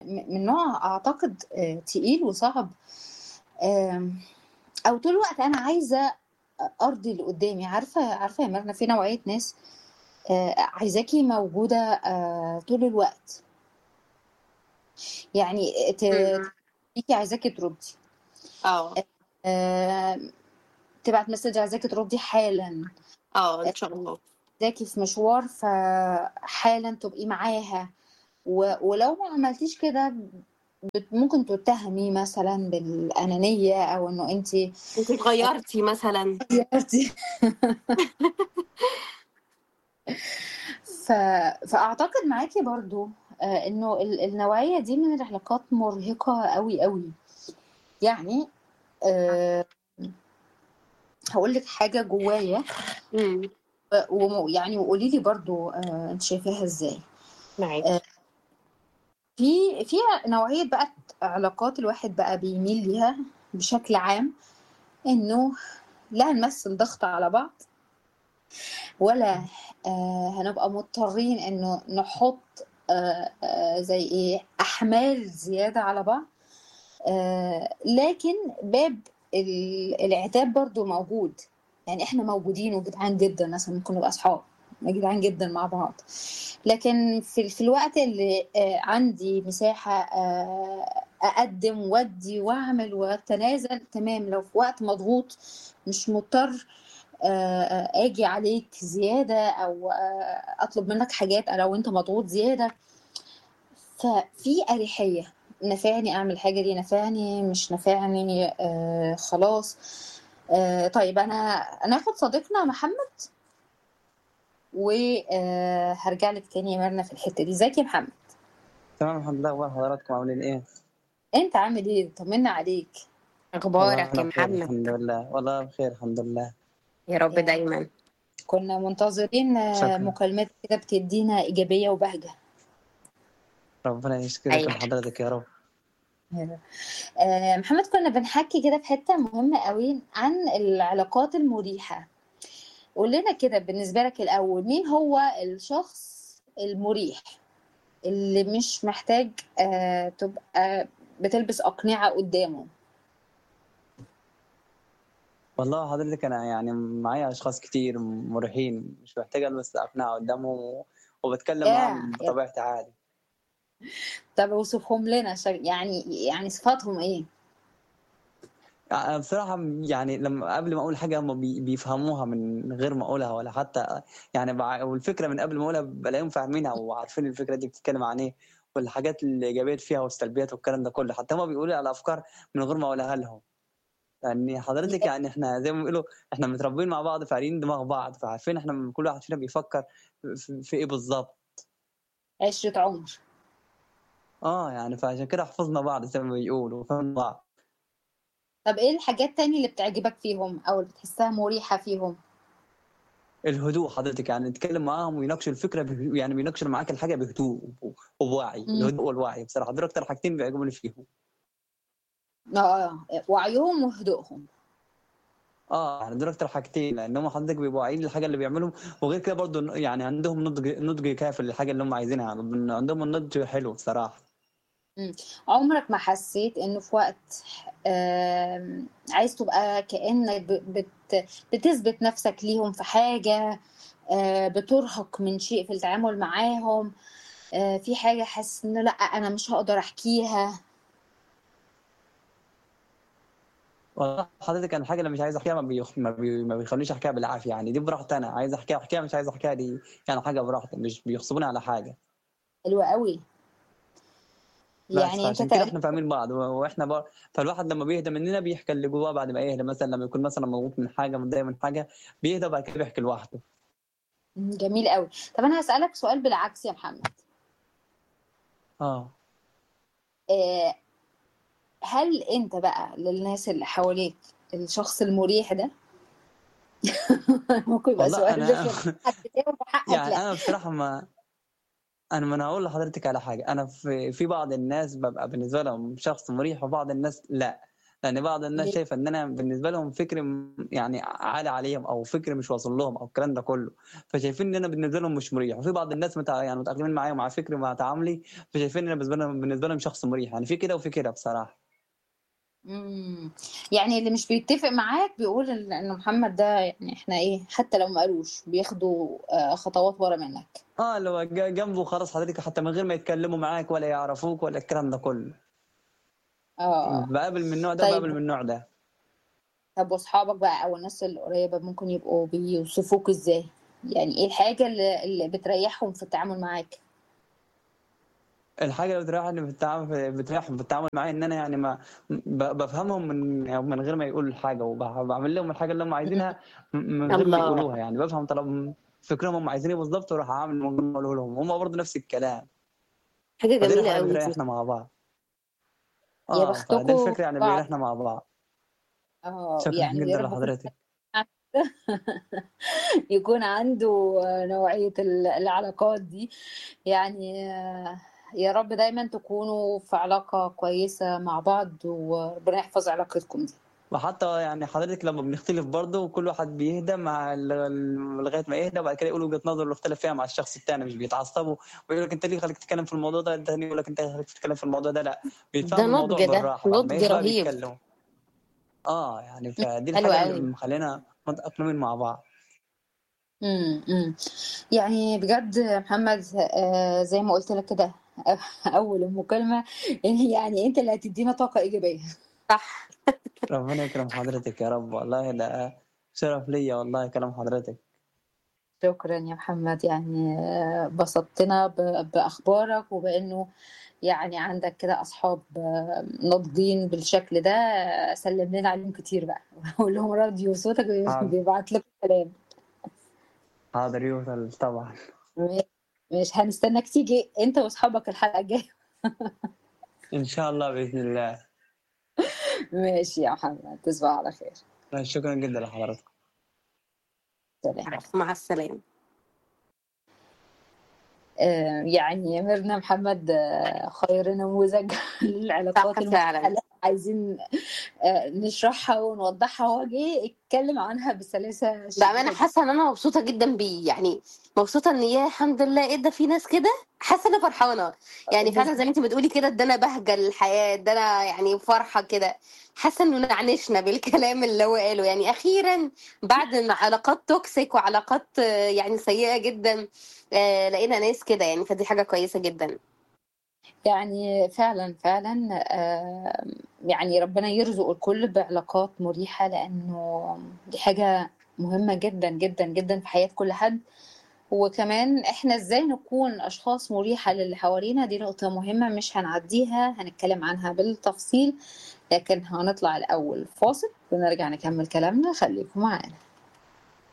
م- من نوع اعتقد آه، تقيل وصعب آم، او طول الوقت انا عايزه ارضي اللي قدامي عارفه عارفه يا مرنا في نوعيه ناس آه، عايزاكي موجوده آه، طول الوقت يعني ت- مم. تيجي عايزاكي تردي اه آه، تبعت مسج عايزاكي تردي حالا اه ان شاء الله عايزاكي في مشوار فحالا تبقي معاها و- ولو ما عملتيش كده بت- ممكن تتهمي مثلا بالأنانية أو إنه أنت انت اتغيرتي مثلا غيرتي ف... فأعتقد معاكي برضو آه، إنه ال- النوعية دي من العلاقات مرهقة قوي قوي يعني أه هقول لك حاجة جوايا امم ويعني وقولي لي برضو أه أنت شايفاها إزاي معاكي في في نوعية بقى علاقات الواحد بقى بيميل ليها بشكل عام إنه لا نمثل ضغط على بعض ولا آه هنبقى مضطرين إنه نحط آه آه زي إيه أحمال زيادة على بعض آه لكن باب ال- العتاب برضو موجود يعني إحنا موجودين وجدعان جدا مثلا ممكن نبقى أصحاب جدعان جدا مع بعض لكن في في الوقت اللي آه، عندي مساحة آه، أقدم وأدي وأعمل وأتنازل تمام لو في وقت مضغوط مش مضطر آه، آه، أجي عليك زيادة أو آه، أطلب منك حاجات لو أنت مضغوط زيادة ففي أريحية نفعني أعمل حاجة دي نفعني مش نفعني آه خلاص آه طيب أنا ناخد صديقنا محمد وهرجع لك تاني يا مرنا في الحتة دي ازيك يا محمد تمام الحمد لله اخبار حضراتكم عاملين ايه؟ انت عامل ايه طمنا عليك اخبارك يا والله بخير محمد الحمد لله والله بخير الحمد لله يا رب يا دايما كنا منتظرين آه، شكرا مكالمات كده بتدينا إيجابية وبهجة ربنا يشكرك ايوه لحضرتك يا رب آه، محمد كنا بنحكي كده في حتة مهمة قوي عن العلاقات المريحة قول لنا كده بالنسبة لك الأول مين هو الشخص المريح اللي مش محتاج آه، تبقى بتلبس أقنعة قدامه والله حضرتك انا يعني معايا اشخاص كتير مريحين مش محتاج البس اقنعه قدامهم وبتكلم معاهم يا يا بطبيعتي عادي طب اوصفهم لنا شا- يعني يعني صفاتهم ايه يعني أنا بصراحة يعني لما قبل ما أقول حاجة هم بي- بيفهموها من غير ما أقولها ولا حتى يعني بع- والفكرة من قبل ما أقولها بلاقيهم فاهمينها وعارفين الفكرة دي بتتكلم عن إيه والحاجات الإيجابية فيها والسلبيات والكلام ده كله حتى هم بيقولوا لي على أفكار من غير ما أقولها لهم يعني حضرتك يعني إحنا زي ما بيقولوا إحنا متربيين مع بعض فعارفين دماغ بعض فعارفين إحنا كل واحد فينا بيفكر في, في إيه بالظبط عشرة عمر أه يعني فعشان كده حفظنا بعض زي ما بيقولوا وفهمنا بعض طب ايه الحاجات تاني اللي بتعجبك فيهم او اللي بتحسها مريحة فيهم الهدوء حضرتك يعني نتكلم معاهم ويناقشوا الفكره به... يعني بيناقشوا معاك الحاجه بهدوء وب- وبوعي مم. الهدوء والوعي بصراحه دول اكتر حاجتين بيعجبوني فيهم اه وعيهم وهدوءهم اه يعني دول اكتر حاجتين لانهم حضرتك بيبقوا واعيين للحاجه اللي بيعملهم وغير كده برضو يعني عندهم نضج نضج كافي للحاجه اللي هم عايزينها يعني عندهم النضج حلو بصراحه مم. عمرك ما حسيت انه في وقت آم، عايز تبقى كأنك ب- بت بتثبت نفسك ليهم في حاجة آه، بترهق من شيء في التعامل معاهم آه، في حاجة حاسس انه لا انا مش هقدر احكيها والله حضرتك انا الحاجه اللي مش عايز احكيها ما, بيخ... ما, بي... ما بيخلونيش احكيها بالعافيه يعني دي براحتي انا عايز احكيها احكيها مش عايز احكيها دي يعني حاجه براحتي مش بيغصبوني على حاجه حلوة قوي بس يعني انت فعشان كده تقريبا احنا فاهمين بعض و- واحنا بقى فالواحد لما بيهدى مننا بيحكي اللي جواه بعد ما يهدى مثلا لما يكون مثلا مضغوط من حاجه متضايق من حاجه بيهدى وبعد كده بيحكي لوحده مم، جميل قوي طب انا هسألك سؤال بالعكس يا محمد اه آه، هل انت بقى للناس اللي حواليك الشخص المريح ده ممكن يبقى والله سؤال انا رخم حد تجاوب حقك يعني لا انا بصراحه ما انا ما انا هقول لحضرتك على حاجه انا في في بعض الناس ببقى بالنسبه لهم شخص مريح وبعض الناس لا لان بعض الناس ليه؟ شايفه ان انا بالنسبه لهم فكر م- يعني عالي عليهم او فكر مش واصل لهم او الكلام ده كله فشايفين ان انا بالنسبه لهم مش مريح وفي بعض الناس متع... يعني متاقلمين معايا ومع فكري ومع تعاملي فشايفين ان انا بالنسبه لهم بالنسبه لهم شخص مريح يعني في كده وفي كده بصراحه مم. يعني اللي مش بيتفق معاك بيقول ان إن محمد ده يعني احنا ايه حتى لو ما قالوش بياخدوا آه، خطوات ورا منك اه لو جا- جنبه خلاص حضرتك حتى من غير ما يتكلموا معاك ولا يعرفوك ولا الكلام ده كله اه بقابل من النوع ده طيب بقابل من النوع ده طب واصحابك بقى او الناس القريبة ممكن يبقوا بيوصفوك ازاي يعني ايه الحاجة اللي, اللي بتريحهم في التعامل معاك الحاجه اللي بتريحني في التعامل بتريحهم في التعامل معايا ان انا يعني ما ب- بفهمهم من يعني من غير ما يقولوا الحاجه وبعمل لهم الحاجه اللي هم عايزينها م- من غير ما الله يقولوها يعني بفهم طلب فكرهم هم عايزين ايه بالظبط واروح اعمل من غير ما اقوله لهم هم برضه نفس الكلام حاجة فدي جميلة الحاجه اللي قوي دي بتريحنا مع بعض يا اه فده بختكم الفكره يعني بعض بيريحنا مع بعض اه شكرا يعني يا جدا رب كل لحضرتك يكون عنده نوعية ال- العلاقات دي يعني آه، يا رب دايما تكونوا في علاقة كويسة مع بعض وربنا يحفظ علاقتكم دي وحتى يعني حضرتك لما بنختلف برضه كل واحد بيهدى مع ال- ال- لغايه ما يهدى وبعد كده يقول وجهه نظره اللي اختلف فيها مع الشخص الثاني مش بيتعصبوا ويقول لك انت ليه خليك تتكلم في الموضوع ده الثاني يقول لك انت خليك تتكلم في الموضوع ده لا ده بيتفهموا الموضوع نضج ده بالراحه بعد ما نضج يهدى رهيب بيتكلموا اه يعني فدي حلو الحاجه اللي قوي مخلينا متاقلمين مع بعض امم أمم. يعني بجد يا محمد آه، زي ما قلت لك كده أول المكالمة يعني أنت اللي هتدينا طاقة إيجابية صح ربنا يكرم حضرتك يا رب والله ده شرف ليا والله كلام حضرتك شكرا يا محمد يعني آه، بسطتنا ب- بأخبارك وبأنه يعني عندك كده أصحاب آه، ناضجين بالشكل ده آه، سلم لنا عليهم كتير بقى وقول لهم راديو صوتك حاضر بيبعت لكم كلام حاضر يوصل طبعا مش هنستناك تيجي أنت وأصحابك الحلقة الجاية ان شاء الله باذن الله ماشي يا محمد تصبح على خير شكرا جدا لحضرتك سلام مع السلامة آه، يعني ميرنا محمد آه، خير نموذج للعلاقات صح فعلا المحتملة عايزين آه، نشرحها ونوضحها هو جه اتكلم عنها بسلاسة بأمانة شديدة حاسة إن أنا مبسوطة جدا بيه يعني مبسوطة إن يا الحمد لله إيه ده في ناس كده حاسة إن أنا فرحانة يعني فعلا زي ما أنت بتقولي كده ادانا بهجة للحياة ادانا يعني فرحة كده حاسة إنه نعنشنا بالكلام اللي هو قاله يعني أخيرا بعد ما علاقات توكسيك وعلاقات آه، يعني سيئة جدا آه، لقينا ناس كده يعني فدي حاجة كويسة جدا يعني فعلا فعلا آه، يعني ربنا يرزق الكل بعلاقات مريحة لأنه دي حاجة مهمة جدا جدا جدا في حياة كل حد وكمان احنا ازاي نكون اشخاص مريحة للي حوالينا دي نقطة مهمة مش هنعديها هنتكلم عنها بالتفصيل لكن هنطلع الأول فاصل ونرجع نكمل كلامنا خليكم معانا